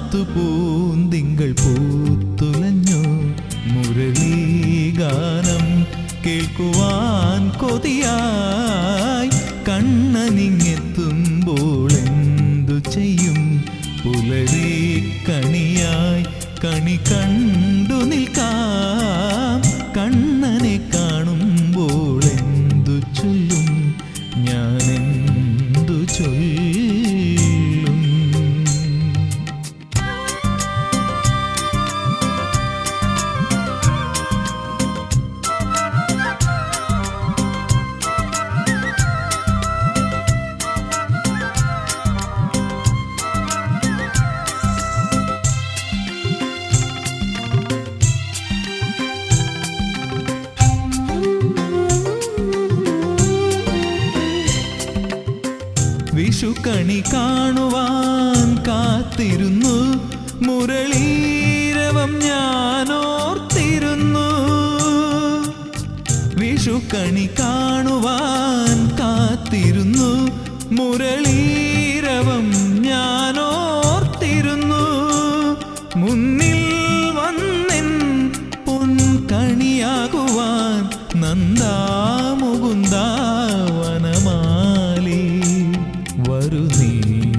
മാനത്തു പൂന്തിങ്കൾ പൂത്തുലഞ്ഞു മുരളീഗാനം കേൾക്കുവാൻ കൊതിയായി കണ്ണനിങ്ങെത്തുമ്പോൾ എന്തു ചെയ്യും പുലരി കണിയായി കണി കണ്ടു നിൽക്കാം കണ്ണനെ കാണുമ്പോൾ എന്തു ചൊല്ലും ഞാൻ എന്തു ചൊല്ലും വിഷുക്കണി കാണുവാൻ കാത്തിരുന്നു മുരളീരവം ഞാനോർത്തിരുന്നു വിഷുക്കണി കാണുവാൻ കാത്തിരുന്നു മുരളീരവം ഞാനോർത്തിരുന്നു മുന്നിൽ വന്നെൻ പൊൻകണിയാകുവാൻ നന്ദാമുകുന്ദാവനമാലി വരു നീ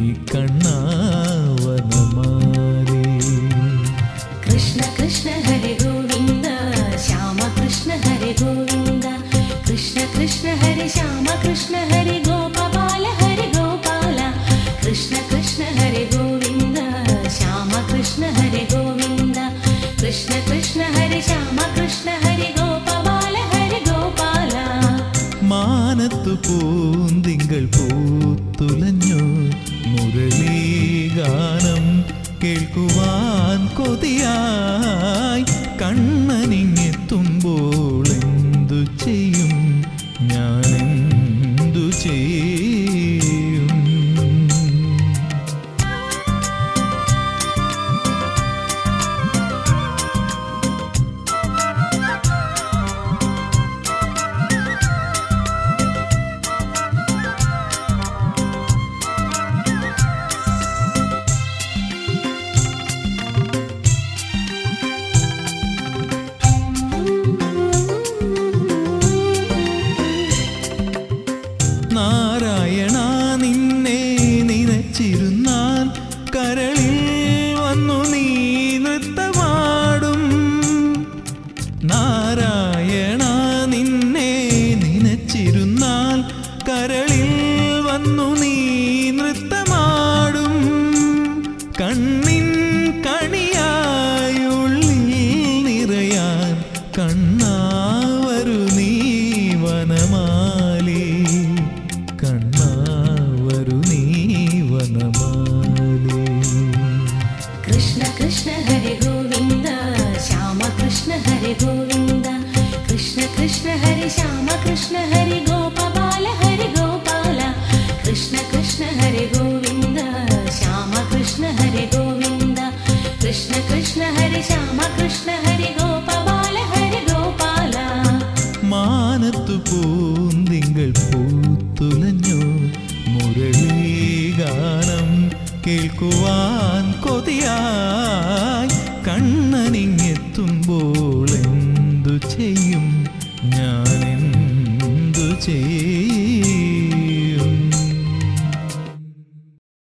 കണ്ണാവനമാലി കൃഷ്ണ കൃഷ്ണ ഹരി ഗോവിന്ദ ശ്യാമ കൃഷ്ണ ഹരി ഗോവിന്ദ കൃഷ്ണ കൃഷ്ണ ഹരി ശ്യാമ കൃഷ്ണ ഹരി ഗോപാല ഹരി ഗോപാല കൃഷ്ണ കൃഷ്ണ ഹരി ഗോവിന്ദ ശ്യാമ കൃഷ്ണ ഹരി ഗോവിന്ദ കൃഷ്ണ കൃഷ്ണ ഹരി ശ്യാമ കൃഷ്ണ ഹരി ഗോപാല ഹരി ഗോപാല മാനത്തു പൂന്തിങ്കൾ പൂത്തുലഞ്ഞു മുരളീഗാനം കേൾക്കുവാൻ കൊതിയായി കണ്ണനിങ്ങെത്തുമ്പോൾ എന്തു ചെയ്യും ഞാൻ എന്തു ചെയ്യും നാരായണ നിന്നെ നിനച്ചിരുന്നാൽ കരളിൽ വന്നു നീ നൃത്തമാടും നാരായണ നിന്നെ നിനച്ചിരുന്നാൽ കരളിൽ വന്നു നീ നൃത്തമാടും കണ്ണിൻ കണിയായുള്ളിൽ നിറയാൻ കണ്ണാവരു നീ വനമാലി കണ്ണാവരു നീ വനമാലി കൃഷ്ണ കൃഷ്ണ ഹരി ഗോവിന്ദ ശ്യാമ കൃഷ്ണ ഹരി ഗോവിന്ദ കൃഷ്ണ കൃഷ്ണ ഹരി ശ്യാമ കൃഷ്ണ ഹരി ഗോപാല ഹരി ഗോപാല കൃഷ്ണ കൃഷ്ണ ഹരി ഗോവിന്ദ ശ്യാമ കൃഷ്ണ ഹരി ഗോവിന്ദ കൃഷ്ണ കൃഷ്ണ ഹരി ശ്യാമ കൃഷ്ണ ഹരി ഗോപാല ഹരി ഗോപാല മാനത്തു പൂന്തിങ്കൾ പൂത്തുലഞ്ഞു മുരളീഗാനം കേൾക്കുവാൻ